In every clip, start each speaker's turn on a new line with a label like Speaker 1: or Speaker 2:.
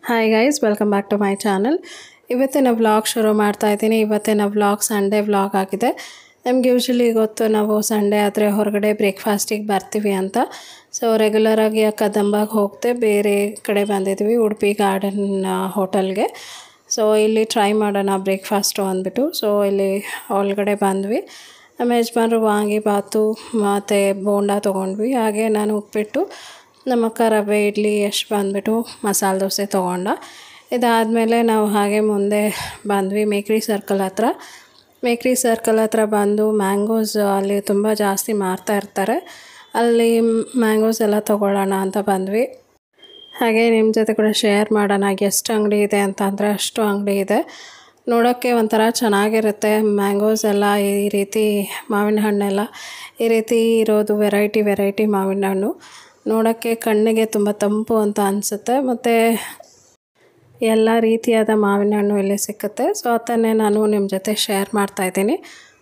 Speaker 1: Hi guys welcome back to my channel ಇವತ್ತಿನ vlog ಶುರು ಮಾಡ್ತಾ ಇದ್ದೀನಿ ಇವತ್ತಿನ ವ್ಲಾಗ್ ಸಂಡೇ ವ್ಲಾಗ್ ಆಗಿದೆ ನಮ್ಗೆ ಯೂಶ್ವಲಿ ಗೊತ್ತು ನಾವು ಸಂಡೇ ಆದರೆ ಹೊರಗಡೆ ಬ್ರೇಕ್ಫಾಸ್ಟಿಗೆ ಬರ್ತೀವಿ ಅಂತ ಸೊ ರೆಗ್ಯುಲರಾಗಿ ಆ ಕದಂಬಾಗ ಹೋಗ್ತೆ ಬೇರೆ ಕಡೆ ಬಂದಿದ್ವಿ ಉಡುಪಿ ಗಾರ್ಡನ್ ಹೋಟೆಲ್ಗೆ ಸೊ ಇಲ್ಲಿ ಟ್ರೈ ಮಾಡೋಣ ಬ್ರೇಕ್ಫಾಸ್ಟು ಅಂದ್ಬಿಟ್ಟು ಸೊ ಇಲ್ಲಿ ಒಳಗಡೆ ಬಂದ್ವಿ ನಮ್ಮ ಯಜಮಾನ್ರು ವಾಂಗಿಬಾತು ಮತ್ತು ಬೋಂಡ ತೊಗೊಂಡ್ವಿ ಹಾಗೆ ನಾನು ಉಪ್ಪಿಟ್ಟು ನಮ್ಮ ಅಕ್ಕ ರವೆ ಇಡ್ಲಿ ಎಷ್ಟು ಬಂದುಬಿಟ್ಟು ಮಸಾಲೆ ದೋಸೆ ತೊಗೊಂಡ ಇದಾದಮೇಲೆ ನಾವು ಹಾಗೆ ಮುಂದೆ ಬಂದ್ವಿ ಮೇಕ್ರಿ ಸರ್ಕಲ್ ಹತ್ರ ಮೇಕ್ರಿ ಸರ್ಕಲ್ ಹತ್ರ ಬಂದು ಮ್ಯಾಂಗೋಸ್ ಅಲ್ಲಿ ತುಂಬ ಜಾಸ್ತಿ ಮಾರ್ತಾ ಇರ್ತಾರೆ ಅಲ್ಲಿ ಮ್ಯಾಂಗೋಸ್ ಎಲ್ಲ ತೊಗೊಳ್ಳೋಣ ಅಂತ ಬಂದ್ವಿ ಹಾಗೆ ನಿಮ್ಮ ಜೊತೆ ಕೂಡ ಶೇರ್ ಮಾಡೋಣ ಎಷ್ಟು ಅಂಗಡಿ ಇದೆ ಅಂತ ಅಂದರೆ ಅಷ್ಟು ಅಂಗಡಿ ಇದೆ ನೋಡೋಕ್ಕೆ ಒಂಥರ ಚೆನ್ನಾಗಿರುತ್ತೆ ಮ್ಯಾಂಗೋಸ್ ಎಲ್ಲ ಈ ರೀತಿ ಮಾವಿನ ಹಣ್ಣೆಲ್ಲ ಈ ರೀತಿ ಇರೋದು ವೆರೈಟಿ ವೆರೈಟಿ ಮಾವಿನ ಹಣ್ಣು ನೋಡೋಕ್ಕೆ ಕಣ್ಣಿಗೆ ತುಂಬ ತಂಪು ಅಂತ ಅನಿಸುತ್ತೆ ಮತ್ತು ಎಲ್ಲ ರೀತಿಯಾದ ಮಾವಿನ ಹಣ್ಣು ಇಲ್ಲಿ ಸಿಕ್ಕುತ್ತೆ ಸೊ ಅದನ್ನೇ ನಾನು ನಿಮ್ಮ ಜೊತೆ ಶೇರ್ ಮಾಡ್ತಾಯಿದ್ದೀನಿ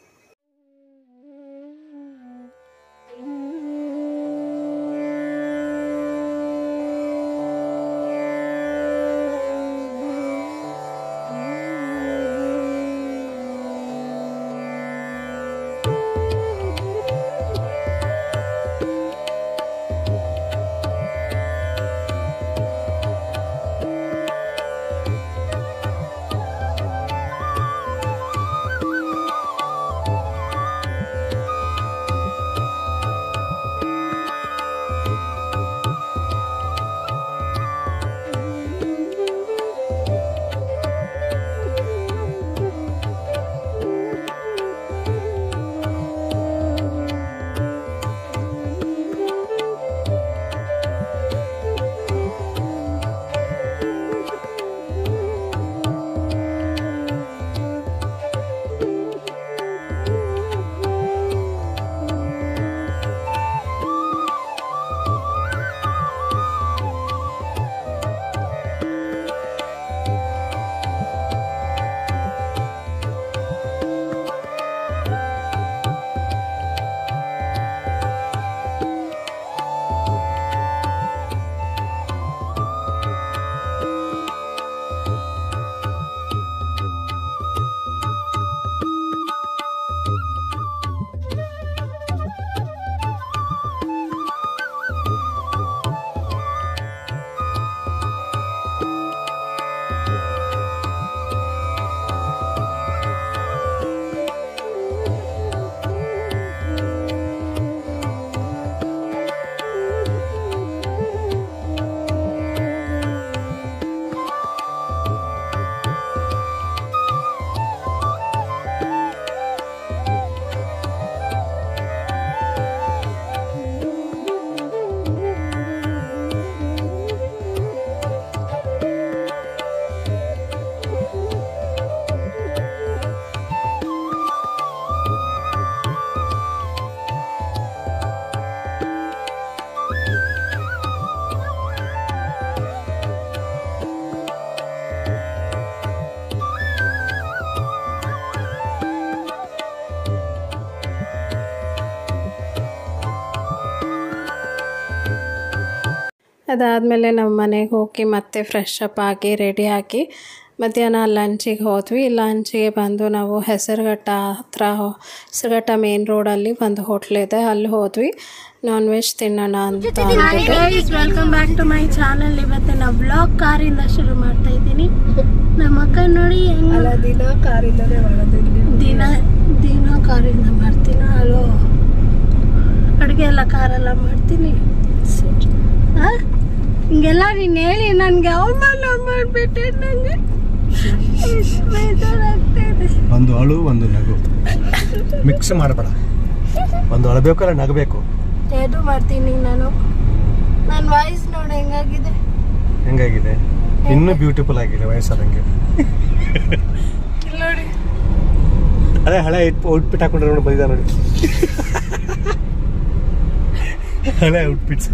Speaker 1: ಅದಾದಮೇಲೆ ನಾವು ಮನೆಗೆ ಹೋಗಿ ಮತ್ತೆ ಫ್ರೆಶ್ ಅಪ್ ಆಗಿ ರೆಡಿ ಆಗಿ ಮಧ್ಯಾಹ್ನ ಲಂಚಿಗೆ ಹೋದ್ವಿ ಲಂಚಿಗೆ ಬಂದು ನಾವು ಹೆಸರುಘಟ್ಟ ಹತ್ರ ಹೆಸರುಘಟ್ಟ ಮೇನ್ ರೋಡಲ್ಲಿ ಒಂದು ಹೋಟ್ಲಿದೆ ಅಲ್ಲಿ ಹೋದ್ವಿ ನಾನ್ ವೆಜ್ ತಿನ್ನೋಣ ಅಂತ ಅಂದ್ಬಿಟ್ಟು
Speaker 2: welcome back to my channel ಇವತ್ತಿನ ಬ್ಲಾಗ್ ಕಾರಿಂದ ಶುರು ಮಾಡ್ತಾ ಇದ್ದೀನಿ ನಮ್ಮ ಅಕ್ಕ ನೋಡಿ ಹೆಂಗ್
Speaker 3: ಅಲ್ಲ ದಿನ ಕಾರಿಂದಲೇ ಮಾಡೋದು ಇಲ್ಲಿ
Speaker 2: ದಿನ ದಿನ ಕಾರಿಂದ ಮಾಡ್ತೀನಿ ಅಲೋ ಅಡುಗೆ ಎಲ್ಲ ಕಾರೆಲ್ಲ ಮಾಡ್ತೀನಿ ಸರಿ ಆ? ಹಿಂಗೆಲ್ಲ ನೀನು ಹೇಳಿ ನನಗೆ ಅವಮಾನ ಮಾಡಿಬಿಟ್ಟೆ ನನಗೆ ಎಷ್ಟು ಬೇಜಾರಾಗ್ತಾ ಇದೆ
Speaker 4: ಒಂದು ಅಳು ಒಂದು ನಗು ಮಿಕ್ಸ್ ಮಾಡಬೇಡ ಒಂದು ಅಳಬೇಕು ಅಲ್ಲ ನಗಬೇಕು
Speaker 2: ಎರಡು ಮಾಡ್ತೀನಿ ನಾನು ನನ್ನ ವಾಯ್ಸ್ ನೋಡಿ ಹೆಂಗಾಗಿದೆ
Speaker 4: ಹೆಂಗಾಗಿದೆ ಇನ್ನೂ ಬ್ಯೂಟಿಫುಲ್ ಆಗಿದೆ ವಯಸ್ಸಾದಂಗೆ
Speaker 2: ನೋಡಿ
Speaker 4: ಅದೇ ಹಳೆ ಔಟ್ಫಿಟ್ ಹಾಕೊಂಡ್ರೆ ನೋಡಿ ಬಂದಿದ್ದ ನೋಡಿ ಹಳೆ ಔಟ್ಫಿಟ್ಸ್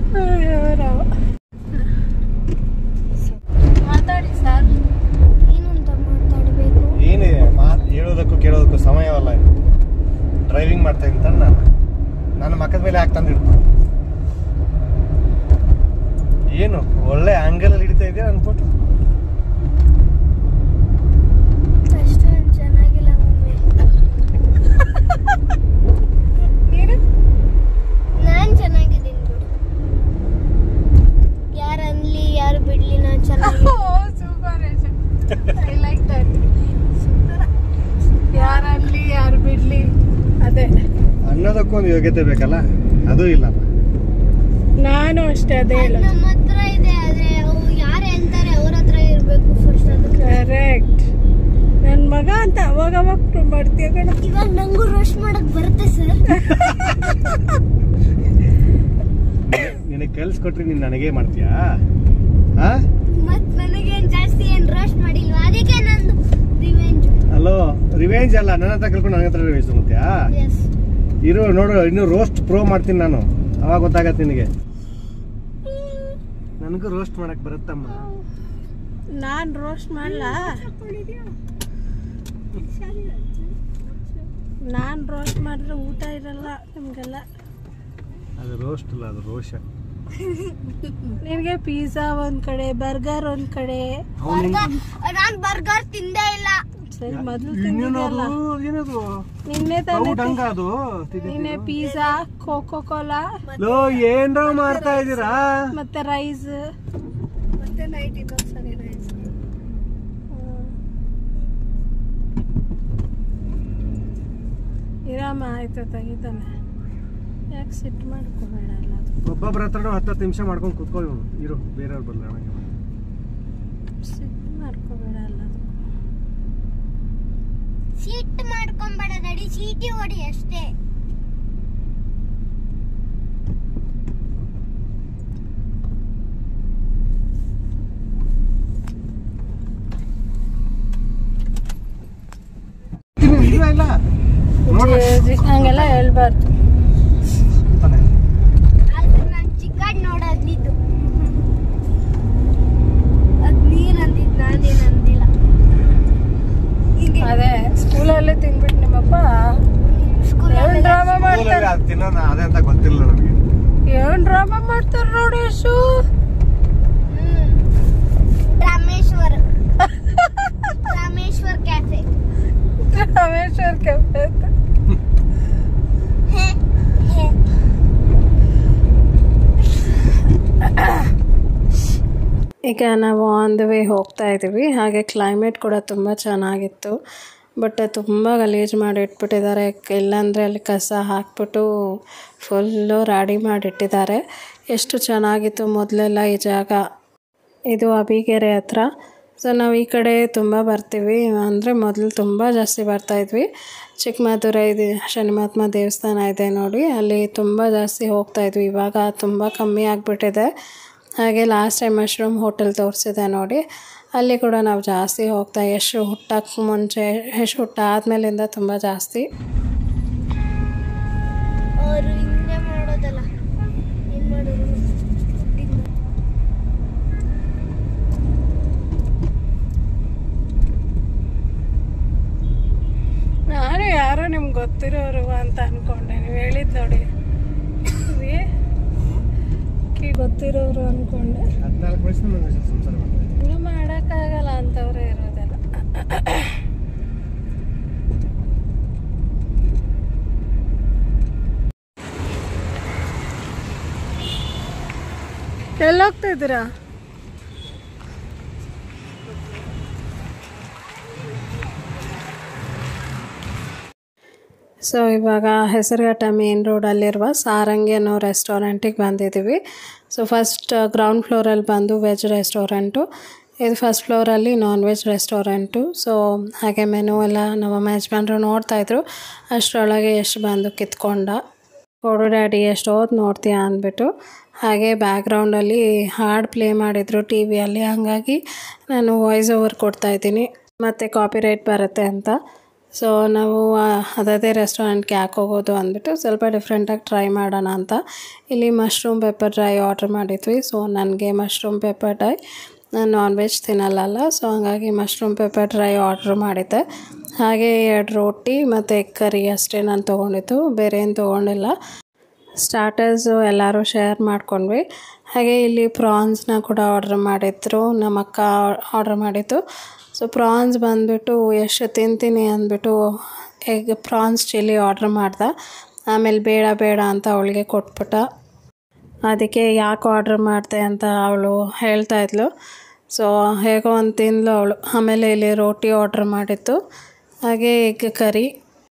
Speaker 2: ಮಾತಾಡಿ ಸರ್ ಏನಂತ ಮಾತಾಡಬೇಕು
Speaker 4: ಏನಿದೆ ಮಾತು ಹೇಳೋದಕ್ಕೂ ಕೇಳೋದಕ್ಕೂ ಸಮಯವಲ್ಲ ಇದು ಡ್ರೈವಿಂಗ್ ಮಾಡ್ತಾ ಇದ್ದೀನಿ ನಾನು ನನ್ನ ಮಕ್ಕದ ಮೇಲೆ ಹಾಕಿ ತಂದಿಡ್ತು ಏನು ಒಳ್ಳೆ ಆಂಗಲ್ ಅಲ್ಲಿ ಹಿಡಿತಾ ಇದೆಯಾ ನನ್ನ ಫೋಟೋ ಹೇಳೋದಕ್ಕೂ ಒಂದು ಯೋಗ್ಯತೆ ಬೇಕಲ್ಲ ಅದು ಇಲ್ಲಪ್ಪ
Speaker 2: ನಾನು ಅಷ್ಟೇ ಅದೇ ಹೇಳೋದು
Speaker 5: ನಮ್ಮ ಹತ್ರ ಇದೆ ಆದ್ರೆ ಅವು ಯಾರು ಹೇಳ್ತಾರೆ ಅವ್ರ ಹತ್ರ ಇರ್ಬೇಕು ಫಸ್ಟ್ ಅದಕ್ಕೆ
Speaker 2: ಕರೆಕ್ಟ್ ನನ್ನ ಮಗ ಅಂತ ಅವಾಗ ಅವಾಗ ಪ್ರೂವ್ ಮಾಡ್ತೀಯ ಕಣ
Speaker 5: ಇವಾಗ ನಂಗೂ ರೋಸ್ಟ್ ಮಾಡಕ್ ಬರುತ್ತೆ ಸರ್
Speaker 4: ನಿನಗೆ ಕಲ್ಸ್ಕೊಟ್ರೆ ನೀನು ನನಗೇ ಮಾಡ್ತೀಯಾ ಹಾ
Speaker 5: ಮತ್ ನನಗೇನ್ ಜಾಸ್ತಿ ಏನ್ ರೋಸ್ಟ್ ಮಾಡಿಲ್ವಾ ಅದಕ್ಕೆ ನಂದು ರಿವೆಂಜ್
Speaker 4: ಅಲ್ಲೋ ರಿವೆಂಜ್ ಅಲ್ಲ ನನ್ನ ಹತ್ರ ಕಲ್ಕೊಂಡು ನನ್ನ ಹತ್ರ ರಿವೆಂಜ್ ತಗೋತೀಯಾ
Speaker 5: ಎಸ್
Speaker 4: ಇರು ನೋಡು ಇನ್ನು ರೋಸ್ಟ್ ಪ್ರೋ ಮಾಡ್ತೀನಿ ನಾನು ಅವಾಗ ಗೊತ್ತಾಗತ್ತೆ ನಿನಗೆ ನನಗೂ ರೋಸ್ಟ್ ಮಾಡಕ್ ಬರುತ್ತಮ್ಮ
Speaker 2: ನಾನು ರೋಸ್ಟ್ ಮಾಡಲ್ಲ ನಾನು ರೋಸ್ಟ್ ಮಾಡಿದ್ರೆ ಊಟ ಇರಲ್ಲ ನಿಮಗೆಲ್ಲ
Speaker 4: ಅದು ರೋಸ್ಟ್ ಅಲ್ಲ ಅದು ರೋಷ
Speaker 2: ನಿನಗೆ ಪಿಜ್ಜಾ ಒಂದ್ ಕಡೆ ಬರ್ಗರ್ ಒಂದ್ ಕಡೆ
Speaker 5: ನಾನ್ ಬರ್ಗರ್ ತಿಂದೇ ಇಲ್ಲ
Speaker 2: ಸರಿ ಮೊದಲು
Speaker 4: ಇನ್ನೇನದು ಏನದು
Speaker 2: ನಿನ್ನೆ ತಾನೇ
Speaker 4: ಹಂಗ ಅದು
Speaker 2: ನಿನ್ನೆ ಪಿಜ್ಜಾ ಕೋಕೋ ಕೋಲಾ
Speaker 4: ಲೋ ಏನ್ರ ಮಾಡ್ತಾ ಇದ್ದೀರಾ
Speaker 2: ಮತ್ತೆ ರೈಸ್
Speaker 3: ಮತ್ತೆ ನೈಟ್ ಇನ್ನೊಂದು ಸರಿ ರೈಸ್
Speaker 2: ಇರಾಮ ಆಯ್ತು ತೆಗಿತಾನೆ ಯಾಕೆ ಸಿಟ್ಟು ಮಾಡ್ಕೋಬೇಡ ಅಲ್ಲ ಅದು
Speaker 4: ಒಬ್ಬೊಬ್ರ ಹತ್ರ ಹತ್ತು ನಿಮಿಷ ಮಾಡ್ಕೊಂಡು ಕುತ್ಕೊಳ್ಳಿ ಇವ್ನು. ಇರು ಬೇರೆಯವ್ರು ಬರಲ್ಲ
Speaker 2: ಸಿಟ್ಟು ಮಾಡ್ಕೋಬೇಡ ಅಲ್ಲ ಅದು
Speaker 5: ಸೀಟ್ ಮಾಡ್ಕೊಂಬೇಡ ನಡಿ ಚೀಟಿ ಹೊಡಿ ಅಷ್ಟೇ
Speaker 4: ಇಲ್ಲ ಇಲ್ಲ ನೋಡ್ರಿ
Speaker 2: ಜಿ- ಹಂಗೆಲ್ಲ ಹೇಳ್ಬಾರ್ದು
Speaker 4: ಅಂತಾನೆ.
Speaker 5: ಅದು ನಾನ್ ಚಿಕನ್ ನೋಡೋದಿದ್ದು ಅದ್ ನೀನ್ ಅಂದಿದ್ ನಾನೇನ್ ಅಂದಿಲ್ಲ ಹಿಂಗೆ
Speaker 2: ಅದೇ ಸ್ಕೂಲಲ್ಲೇ ತಿನ್ಬಿಟ್ಟು ನಿಮ್ಮಪ್ಪ ಏನ್ ಡ್ರಾಮಾ ಮಾಡ್ತಾರೆ
Speaker 4: ಸ್ಕೂಲಲ್ಲಿ ಅದು ತಿನ್ನೋಣ ಅದೇ ಅಂತ ಗೊತ್ತಿಲ್ಲ ನನಗೆ
Speaker 2: ಏನ್ ಡ್ರಾಮಾ ಮಾಡ್ತಾರ ನೋಡಿ ಯಶು
Speaker 5: ಹ್ಮ್. ರಾಮೇಶ್ವರ್ ರಾಮೇಶ್ವರ್ ಕ್ಯಾಫೆ
Speaker 2: ರಾಮೇಶ್ವರ್ ಕೆಫೆ ಅಂತ
Speaker 5: ಹೇ ಹೇ
Speaker 1: ಈಗ ನಾವು ಆನ್ ದ ವೇ ಹೋಗ್ತಾ ಇದ್ದೀವಿ ಹಾಗೆ ಕ್ಲೈಮೇಟ್ ಕೂಡ ತುಂಬ ಚೆನ್ನಾಗಿತ್ತು ಬಟ್ ತುಂಬ ಗಲೀಜು ಮಾಡಿ ಇಟ್ಬಿಟ್ಟಿದ್ದಾರೆ ಇಲ್ಲಾಂದರೆ ಅಲ್ಲಿ ಕಸ ಹಾಕ್ಬಿಟ್ಟು ಫುಲ್ಲು ರಾಡಿ ಮಾಡಿಟ್ಟಿದ್ದಾರೆ ಎಷ್ಟು ಚೆನ್ನಾಗಿತ್ತು ಮೊದಲೆಲ್ಲ ಈ ಜಾಗ ಇದು ಅಬಿಗೆರೆ ಹತ್ರ ಸೊ ನಾವು ಈ ಕಡೆ ತುಂಬ ಬರ್ತೀವಿ ಅಂದರೆ ಮೊದಲು ತುಂಬ ಜಾಸ್ತಿ ಬರ್ತಾಯಿದ್ವಿ ಚಿಕ್ಕಮಧುರೈ ಇದೆ ಶನಿಮಹಾತ್ಮ ದೇವಸ್ಥಾನ ಇದೆ ನೋಡಿ ಅಲ್ಲಿ ತುಂಬ ಜಾಸ್ತಿ ಹೋಗ್ತಾಯಿದ್ವಿ ಇವಾಗ ತುಂಬ ಕಮ್ಮಿ ಆಗಿಬಿಟ್ಟಿದೆ ಹಾಗೆ ಲಾಸ್ಟ್ ಟೈಮ್ ಮಶ್ರೂಮ್ ಹೋಟೆಲ್ ತೋರಿಸಿದೆ ನೋಡಿ ಅಲ್ಲಿ ಕೂಡ ನಾವು ಜಾಸ್ತಿ ಹೋಗ್ತಾ ಎಷ್ಟು ಹುಟ್ಟಕ್ಕೆ ಮುಂಚೆ ಎಷ್ಟು ಹುಟ್ಟ ಆದಮೇಲಿಂದ ತುಂಬ ಜಾಸ್ತಿ
Speaker 5: ಅವರು ಹಿಂಗೆ ಮಾಡೋದಲ್ಲ ಏನ್ ಮಾಡೋದು ಹುಟ್ಟಿದ್ದು.
Speaker 2: ನಾನು ಯಾರೋ ನಿಮ್ಗೆ ಗೊತ್ತಿರೋರು ಅಂತ ಅನ್ಕೊಂಡೆ ನೀವು ಹೇಳಿದ್ ನೋಡಿ ಇದೇ ಕಿ ಗೊತ್ತಿರೋರು ಅನ್ಕೊಂಡೆ
Speaker 4: ಹದಿನಾಲ್ಕು ವರ್ಷ ನನ್ನ ಸಂಸಾರ ಮಾಡ್ತಾ ಇದ್ದೀನಿ.
Speaker 2: ಇನ್ನೂ ಮಾಡೋಕ್ಕಾಗಲ್ಲ ಅಂತವ್ರೆ ಇರೋದೆಲ್ಲ ಎಲ್ಲೋಗ್ತಾ ಇದ್ದೀರಾ
Speaker 1: ಸೊ ಇವಾಗ ಹೆಸರುಘಟ್ಟ ಮೇನ್ ರೋಡಲ್ಲಿರುವ ಸಾರಂಗಿ ಅನ್ನೋ ರೆಸ್ಟೋರೆಂಟಿಗೆ ಬಂದಿದ್ದೀವಿ ಸೊ ಫಸ್ಟ್ ಗ್ರೌಂಡ್ ಫ್ಲೋರಲ್ಲಿ ಬಂದು ವೆಜ್ ರೆಸ್ಟೋರೆಂಟು ಇದು ಫಸ್ಟ್ ಫ್ಲೋರಲ್ಲಿ ನಾನ್ ವೆಜ್ ರೆಸ್ಟೋರೆಂಟು ಸೊ ಹಾಗೆ ಮೆನು ಎಲ್ಲ ನಮ್ಮ ಯಜಮಾನ್ರು ನೋಡ್ತಾಯಿದ್ರು ಅಷ್ಟರೊಳಗೆ ಎಷ್ಟು ಬಂದು ಕಿತ್ಕೊಂಡ ಕೊಡು ಡ್ಯಾಡಿ ಎಷ್ಟು ಹೊತ್ತು ನೋಡ್ತೀಯಾ ಅಂದ್ಬಿಟ್ಟು ಹಾಗೆ ಬ್ಯಾಕ್ಗ್ರೌಂಡಲ್ಲಿ ಹಾಡು ಪ್ಲೇ ಮಾಡಿದರು ಟಿ ವಿಯಲ್ಲಿ ಹಾಗಾಗಿ ನಾನು ವಾಯ್ಸ್ ಓವರ್ ಕೊಡ್ತಾಯಿದ್ದೀನಿ ಮತ್ತು ಕಾಪಿರೈಟ್ ಬರುತ್ತೆ ಅಂತ ಸೊ ನಾವು ಆ, ಅದೇ ರೆಸ್ಟೋರೆಂಟ್ಗೆ ಯಾಕೆ ಹೋಗೋದು ಅಂದ್ಬಿಟ್ಟು ಸ್ವಲ್ಪ ಡಿಫ್ರೆಂಟಾಗಿ ಟ್ರೈ ಮಾಡೋಣ ಅಂತ ಇಲ್ಲಿ ಮಶ್ರೂಮ್ ಪೆಪ್ಪರ್ ಡ್ರೈ ಆರ್ಡ್ರ್ ಮಾಡಿದ್ವಿ ಸೊ ನನಗೆ ಮಶ್ರೂಮ್ ಪೆಪ್ಪರ್ ಡ್ರೈ ನಾನು ನಾನ್ ವೆಜ್ ತಿನ್ನಲ್ಲಲ್ಲ ಸೊ ಹಾಗಾಗಿ ಮಶ್ರೂಮ್ ಪೆಪ್ಪರ್ ಡ್ರೈ ಆರ್ಡ್ರ್ ಮಾಡಿದ್ದೆ ಹಾಗೆ ಎರಡು ರೋಟಿ ಮತ್ತು ಎಗ್ ಕರಿ ಅಷ್ಟೇ ನಾನು ತೊಗೊಂಡಿದ್ದು ಬೇರೆ ಏನು ತೊಗೊಂಡಿಲ್ಲ ಸ್ಟಾರ್ಟರ್ಸು ಎಲ್ಲರೂ ಶೇರ್ ಮಾಡ್ಕೊಂಡ್ವಿ ಹಾಗೆ ಇಲ್ಲಿ ಪ್ರಾನ್ಸ್ನ ಕೂಡ ಆರ್ಡ್ರ್ ಮಾಡಿದ್ರು ನಮ್ಮ ಅಕ್ಕ ಆರ್ಡ್ರ್ ಮಾಡಿದ್ದು ಸೊ ಪ್ರಾನ್ಸ್ ಬಂದುಬಿಟ್ಟು ಎಷ್ಟು ತಿಂತೀನಿ ಅಂದ್ಬಿಟ್ಟು ಎಗ್ ಪ್ರಾನ್ಸ್ ಚಿಲ್ಲಿ ಆರ್ಡ್ರ್ ಮಾಡ್ದೆ ಆಮೇಲೆ ಬೇಡ ಬೇಡ ಅಂತ ಅವಳಿಗೆ ಕೊಟ್ಬಿಟ್ಟ ಅದಕ್ಕೆ ಯಾಕೆ ಆರ್ಡ್ರ್ ಮಾಡಿದೆ ಅಂತ ಅವಳು ಹೇಳ್ತಾ ಇದ್ಲು ಸೊ ಹೇಗೋ ಒಂದು ತಿಂದ್ಲು ಅವಳು ಆಮೇಲೆ ಇಲ್ಲಿ ರೋಟಿ ಆರ್ಡ್ರ್ ಮಾಡಿತ್ತು ಹಾಗೆ ಎಗ್ ಕರಿ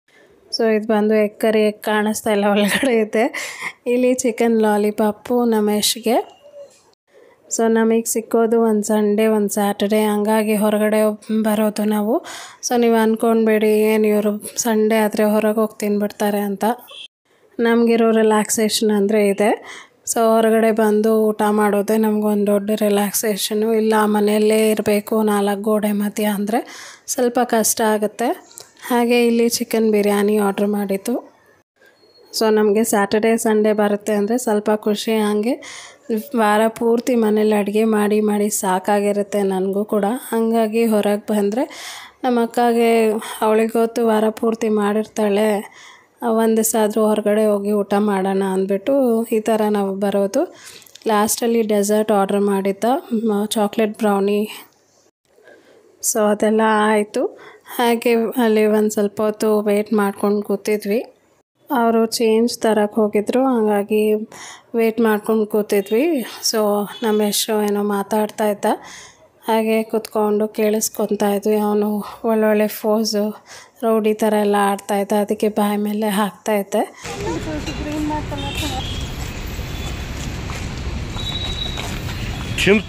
Speaker 1: ಸೊ ಇದು ಬಂದು ಎಗ್ ಕರಿ ಎಗ್ ಕಾಣಿಸ್ತಾ ಇಲ್ಲ ಒಳಗಡೆ ಇದೆ ಇಲ್ಲಿ ಚಿಕನ್ ಲಾಲಿಪಾಪು ನಮ್ಮ ಯಶ್ಗೆ ಸೊ ನಮಗೆ ಸಿಕ್ಕೋದು ಒಂದು ಸಂಡೇ ಒಂದು ಸ್ಯಾಟರ್ಡೇ ಹಂಗಾಗಿ ಹೊರಗಡೆ ಬರೋದು ನಾವು ಸೊ ನೀವು ಅಂದ್ಕೊಳ್ಬೇಡಿ ಏನು ಇವರು ಸಂಡೇ ಆದರೆ ಹೊರಗೆ ಹೋಗಿ ತಿನ್ಬಿಡ್ತಾರೆ ಅಂತ ನಮಗಿರೋ ರಿಲ್ಯಾಕ್ಸೇಷನ್ ಅಂದರೆ ಇದೆ ಸೊ ಹೊರಗಡೆ ಬಂದು ಊಟ ಮಾಡೋದೇ ನಮಗೊಂದು ದೊಡ್ಡ ರಿಲ್ಯಾಕ್ಸೇಷನು ಇಲ್ಲ ಮನೆಯಲ್ಲೇ ಇರಬೇಕು ನಾಲ್ಕು ಗೋಡೆ ಮಧ್ಯ ಅಂದರೆ ಸ್ವಲ್ಪ ಕಷ್ಟ ಆಗುತ್ತೆ ಹಾಗೆ ಇಲ್ಲಿ ಚಿಕನ್ ಬಿರಿಯಾನಿ ಆರ್ಡ್ರ್ ಮಾಡಿದ್ದು ಸೊ ನಮಗೆ ಸ್ಯಾಟರ್ಡೇ ಸಂಡೇ ಬರುತ್ತೆ ಅಂದರೆ ಸ್ವಲ್ಪ ಖುಷಿ ಹಾಗೆ ವಾರ ಪೂರ್ತಿ ಮನೇಲಿ ಅಡುಗೆ ಮಾಡಿ ಮಾಡಿ ಸಾಕಾಗಿರುತ್ತೆ ನನಗೂ ಕೂಡ ಹಾಗಾಗಿ ಹೊರಗೆ ಬಂದರೆ ನಮ್ಮ ಅಕ್ಕಗೆ ಅವಳಿಗೆ ಗೊತ್ತು ವಾರ ಪೂರ್ತಿ ಮಾಡಿರ್ತಾಳೆ ಒಂದು ದಿವಸ ಆದರೂ ಹೊರಗಡೆ ಹೋಗಿ ಊಟ ಮಾಡೋಣ ಅಂದ್ಬಿಟ್ಟು ಈ ಥರ ನಾವು ಬರೋದು ಲಾಸ್ಟಲ್ಲಿ ಡೆಸರ್ಟ್ ಆರ್ಡ್ರ್ ಮಾಡಿದ್ದ ಚಾಕ್ಲೇಟ್ ಬ್ರೌನಿ ಸೊ ಅದೆಲ್ಲ ಆಯಿತು ಹಾಗೆ ಅಲ್ಲಿ ಒಂದು ಸ್ವಲ್ಪ ಹೊತ್ತು ವೆಯ್ಟ್ ಮಾಡ್ಕೊಂಡು ಕೂತಿದ್ವಿ ಅವರು ಚೇಂಜ್ ತರಕ್ಕೆ ಹೋಗಿದ್ರು ಹಾಗಾಗಿ ವೆಯ್ಟ್ ಮಾಡ್ಕೊಂಡು ಕೂತಿದ್ವಿ ಸೊ ನಮ್ಮ ಯಶು ಏನೋ ಮಾತಾಡ್ತಾ ಇದ್ದ ಹಾಗೆ ಕೂತ್ಕೊಂಡು ಕೇಳಿಸ್ಕೊತಾ ಇದ್ವಿ ಅವನು ಒಳ್ಳೊಳ್ಳೆ ಫೋಸು ರೌಡಿ ಥರ ಎಲ್ಲ ಆಡ್ತಾಯಿದ್ದ ಅದಕ್ಕೆ ಬಾಯಿ ಮೇಲೆ ಹಾಕ್ತಾ ಇದ್ದೆ
Speaker 4: ಚಿಮ್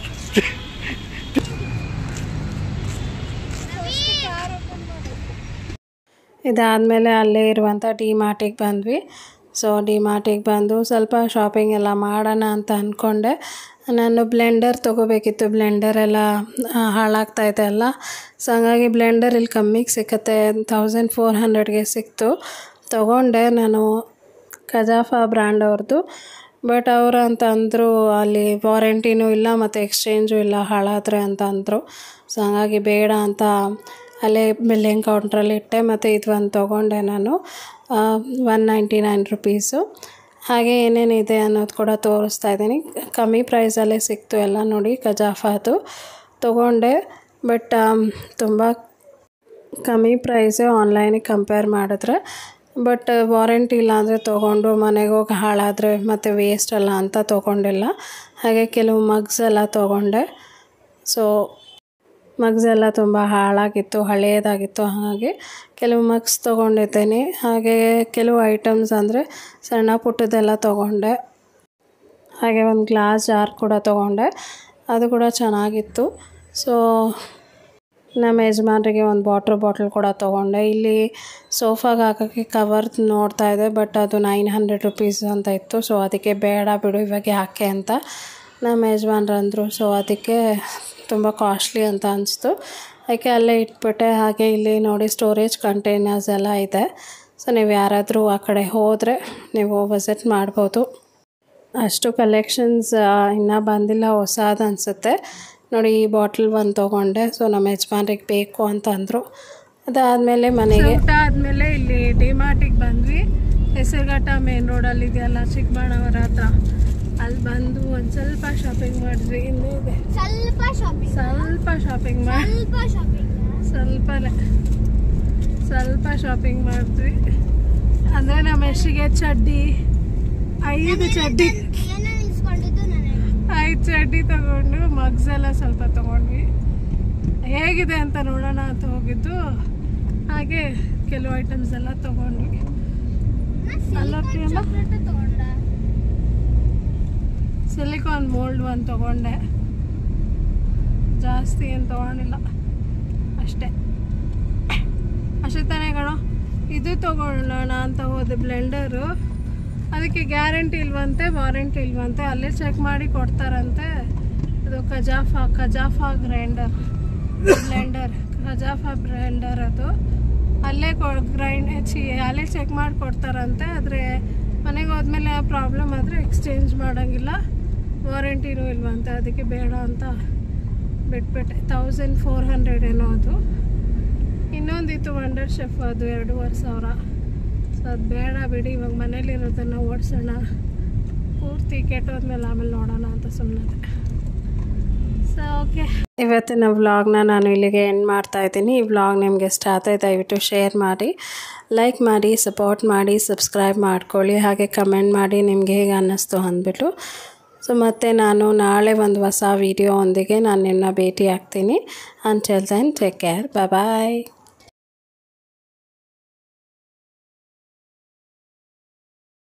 Speaker 1: ಇದಾದಮೇಲೆ ಅಲ್ಲೇ ಇರುವಂಥ ಡಿ ಮಾರ್ಟಿಗೆ ಬಂದ್ವಿ ಸೊ ಡಿ ಮಾರ್ಟಿಗೆ ಬಂದು ಸ್ವಲ್ಪ ಶಾಪಿಂಗ್ ಎಲ್ಲ ಮಾಡೋಣ ಅಂತ ಅಂದ್ಕೊಂಡೆ ನಾನು ಬ್ಲೆಂಡರ್ ತೊಗೋಬೇಕಿತ್ತು ಬ್ಲೆಂಡರ್ ಎಲ್ಲ ಆ, ಹಾಳಾಗ್ತಾ ಇದೆ ಅಲ್ಲ ಸೊ ಹಂಗಾಗಿ ಬ್ಲೆಂಡರ್ ಇಲ್ಲಿ ಕಮ್ಮಿಗೆ ಸಿಕ್ಕತ್ತೆ ತೌಸಂಡ್ ಫೋರ್ ಹಂಡ್ರೆಡ್ಗೆ ಸಿಕ್ತು ತೊಗೊಂಡೆ ನಾನು ಕಜಾಫಾ ಬ್ರ್ಯಾಂಡ್ ಅವ್ರದ್ದು ಬಟ್ ಅವರು ಅಂತ ಅಂದರು ಅಲ್ಲಿ ವಾರಂಟಿನೂ ಇಲ್ಲ ಮತ್ತು ಎಕ್ಸ್ಚೇಂಜು ಇಲ್ಲ ಹಾಳಾದರೆ ಅಂತ ಅಂದರು ಸೊ ಹಂಗಾಗಿ ಬೇಡ ಅಂತ ಅಲ್ಲೇ ಬಿಲ್ಲಿಂಗ್ ಕೌಂಟ್ರಲ್ಲಿ ಇಟ್ಟೆ ಮತ್ತು ಇದು ಒಂದು ತೊಗೊಂಡೆ ನಾನು ಒನ್ ನೈಂಟಿ ನೈನ್ ರುಪೀಸು ಹಾಗೆ ಏನೇನಿದೆ ಅನ್ನೋದು ಕೂಡ ತೋರಿಸ್ತಾ ಇದ್ದೀನಿ ಕಮ್ಮಿ ಪ್ರೈಸಲ್ಲೇ ಸಿಕ್ತು ಎಲ್ಲ ನೋಡಿ ಕಜಾಫಾದು ತೊಗೊಂಡೆ ಬಟ್ ತುಂಬ ಕಮ್ಮಿ ಪ್ರೈಸೇ ಆನ್ಲೈನಿಗೆ ಕಂಪೇರ್ ಮಾಡಿದ್ರೆ ಬಟ್ ವಾರಂಟಿ ಇಲ್ಲ ಅಂದರೆ ತೊಗೊಂಡು ಮನೆಗೆ ಹೋಗಿ ಹಾಳಾದರೆ ಮತ್ತು ವೇಸ್ಟ್ ಅಲ್ಲ ಅಂತ ತೊಗೊಂಡಿಲ್ಲ ಹಾಗೆ ಕೆಲವು ಮಗ್ಸ್ ಎಲ್ಲ ತೊಗೊಂಡೆ ಸೊ ಮಗ್ಸ್ ಎಲ್ಲ ತುಂಬ ಹಾಳಾಗಿತ್ತು ಹಳೆಯದಾಗಿತ್ತು ಹಾಗಾಗಿ ಕೆಲವು ಮಗ್ಸ್ ತೊಗೊಂಡಿದ್ದೇನೆ ಹಾಗೆ ಕೆಲವು ಐಟಮ್ಸ್ ಅಂದರೆ ಸಣ್ಣ ಪುಟ್ಟದೆಲ್ಲ ತೊಗೊಂಡೆ ಹಾಗೆ ಒಂದು ಗ್ಲಾಸ್ ಜಾರ್ ಕೂಡ ತೊಗೊಂಡೆ ಅದು ಕೂಡ ಚೆನ್ನಾಗಿತ್ತು ಸೊ ನಮ್ಮ ಯಜಮಾನ್ರಿಗೆ ಒಂದು ವಾಟ್ರ್ ಬಾಟ್ಲ್ ಕೂಡ ತೊಗೊಂಡೆ ಇಲ್ಲಿ ಸೋಫಾಗೆ ಹಾಕೋಕ್ಕೆ ಕವರ್ ನೋಡ್ತಾ ಇದೆ ಬಟ್ ಅದು ನೈನ್ ಹಂಡ್ರೆಡ್ ರುಪೀಸ್ ಅಂತ ಇತ್ತು ಸೊ ಅದಕ್ಕೆ ಬೇಡ ಬಿಡು ಇವಾಗ ಯಾಕೆ ಅಂತ ನಮ್ಮ ಯಜಮಾನ್ರು ಅಂದರು ಸೊ ಅದಕ್ಕೆ ತುಂಬ ಕಾಸ್ಟ್ಲಿ ಅಂತ ಅನಿಸ್ತು ಅದಕ್ಕೆ ಅಲ್ಲೇ ಇಟ್ಬಿಟ್ಟೆ ಹಾಗೆ ಇಲ್ಲಿ ನೋಡಿ ಸ್ಟೋರೇಜ್ ಕಂಟೈನರ್ಸ್ ಎಲ್ಲ ಇದೆ ಸೊ ನೀವು ಯಾರಾದರೂ ಆ ಕಡೆ ಹೋದರೆ ನೀವು ವಿಸಿಟ್ ಮಾಡ್ಬೋದು ಅಷ್ಟು ಕಲೆಕ್ಷನ್ಸ್ ಇನ್ನೂ ಬಂದಿಲ್ಲ ಹೊಸದು ಅನಿಸುತ್ತೆ ನೋಡಿ ಈ ಬಾಟ್ಲ್ ಒಂದು ತೊಗೊಂಡೆ ಸೊ ನಮ್ಮ ಯಜಮಾನ್ರಿಗೆ ಬೇಕು ಅಂತ ಅಂದರು ಅದಾದಮೇಲೆ ಮನೆಗೆ
Speaker 2: ಊಟ ಆದಮೇಲೆ ಇಲ್ಲಿ ಡಿಮಾರ್ಟಿಗೆ ಬಂದ್ವಿ ಹೆಸರುಘಟ್ಟ ಮೇನ್ ರೋಡಲ್ಲಿ ಇದೆಯಲ್ಲ ಚಿಕ್ಕಬಳ್ಳಾಪುರ ಹತ್ರ ಅಲ್ಲಿ ಬಂದು ಒಂದು ಸ್ವಲ್ಪ ಶಾಪಿಂಗ್ ಮಾಡಿದ್ವಿ ಇನ್ನೂ ಇದೆ
Speaker 5: ಸ್ವಲ್ಪ ಶಾಪಿಂಗ್
Speaker 2: ಸ್ವಲ್ಪ ಶಾಪಿಂಗ್ ಮಾಡಿ
Speaker 5: ಸ್ವಲ್ಪ ಶಾಪಿಂಗ್
Speaker 2: ಸ್ವಲ್ಪನೇ ಸ್ವಲ್ಪ ಶಾಪಿಂಗ್ ಮಾಡಿದ್ವಿ ಅಂದರೆ ನಮ್ಮ ಯಶಿಗೆ ಚಡ್ಡಿ ಐದು ಚಡ್ಡಿ
Speaker 5: ಏನೋ ನಿಲ್ಸ್ಕೊಂಡಿದ್ದು ನನಗೆ
Speaker 2: ಐದು ಚಡ್ಡಿ ತಗೊಂಡು ಮಗ್ಸ್ ಎಲ್ಲ ಸ್ವಲ್ಪ ತಗೊಂಡ್ವಿ ಹೇಗಿದೆ ಅಂತ ನೋಡೋಣ ಅಂತ ಹೋಗಿದ್ದು ಹಾಗೆ ಕೆಲವು ಐಟಮ್ಸ್ ಎಲ್ಲ ತಗೊಂಡ್ವಿ ಅಲ್ಲ ಪ್ರಿಯಮ್ಮ
Speaker 5: ಚಾಕ್ಲೇಟ್ ತಗೊಂಡ
Speaker 2: ಸಿಲಿಕಾನ್ ಮೋಲ್ಡ್ ಒಂದು ತಗೊಂಡೆ ಜಾಸ್ತಿ ಏನು ತಗೊಂಡಿಲ್ಲ ಅಷ್ಟೇ ಅಷ್ಟೇ ತಾನೇ ಕಣೋ ಇದು ತಗೊಳ್ಳೋಣ ಅಂತ ಹೋದೆ ಬ್ಲೆಂಡರು ಅದಕ್ಕೆ ಗ್ಯಾರಂಟಿ ಇಲ್ವಂತೆ ವಾರಂಟಿ ಇಲ್ವಂತೆ ಅಲ್ಲೇ ಚೆಕ್ ಮಾಡಿ ಕೊಡ್ತಾರಂತೆ ಅದು ಕಜಾಫಾ ಕಜಾಫಾ ಗ್ರೈಂಡರ್ ಬ್ಲೆಂಡರ್ ಕಜಾಫಾ ಬ್ಲೆಂಡರ್ ಅದು ಅಲ್ಲೇ ಕೊ ಗ್ರೈಂಡ್ ಚಿ ಅಲ್ಲೇ ಚೆಕ್ ಮಾಡಿ ಕೊಡ್ತಾರಂತೆ ಆದರೆ ಮನೆಗೆ ಹೋದ್ಮೇಲೆ ಪ್ರಾಬ್ಲಮ್ ಆದರೆ ಎಕ್ಸ್ಚೇಂಜ್ ಮಾಡೋಂಗಿಲ್ಲ ವಾರಂಟಿನೂ ಇಲ್ವಂತೆ ಅದಕ್ಕೆ ಬೇಡ ಅಂತ ಬಿಟ್ಬಿಟ್ಟೆ ತೌಸಂಡ್ ಫೋರ್ ಹಂಡ್ರೆಡ್ ಏನೋ ಅದು ಇನ್ನೊಂದಿತ್ತು ವಂಡರ್ ಶೆಫ್ ಅದು ಎರಡೂವರೆ ಸಾವಿರ ಸೊ ಅದು ಬೇಡ ಬಿಡಿ ಇವಾಗ ಮನೇಲಿರೋದನ್ನು ಓಡಿಸೋಣ ಪೂರ್ತಿ ಕೆಟ್ಟೋದ್ಮೇಲೆ ಆಮೇಲೆ ನೋಡೋಣ ಅಂತ ಸುಮ್ಮನೆ ಸೊ ಓಕೆ
Speaker 1: ಇವತ್ತಿನ ವ್ಲಾಗ್ನ ನಾನು ಇಲ್ಲಿಗೆ ಎಂಡ್ ಮಾಡ್ತಾ ಇದ್ದೀನಿ ಈ ವ್ಲಾಗ್ ನಿಮಗೆ ಇಷ್ಟ ಆದರೆ ದಯವಿಟ್ಟು ಶೇರ್ ಮಾಡಿ ಲೈಕ್ ಮಾಡಿ ಸಪೋರ್ಟ್ ಮಾಡಿ ಸಬ್ಸ್ಕ್ರೈಬ್ ಮಾಡ್ಕೊಳ್ಳಿ ಹಾಗೆ ಕಮೆಂಟ್ ಮಾಡಿ ನಿಮಗೆ ಹೇಗೆ ಅನ್ನಿಸ್ತು ಅಂದ್ಬಿಟ್ಟು ಸೊ ಮತ್ತು ನಾನು ನಾಳೆ ಒಂದು ಹೊಸ ವೀಡಿಯೋ ಒಂದಿಗೆ ನಾನು ನಿಮ್ಮನ್ನ ಭೇಟಿ ಆಗ್ತೀನಿ ಅಂಟಿಲ್ ದೆನ್ ಟೇಕ್ ಕೇರ್ ಬಾಯ್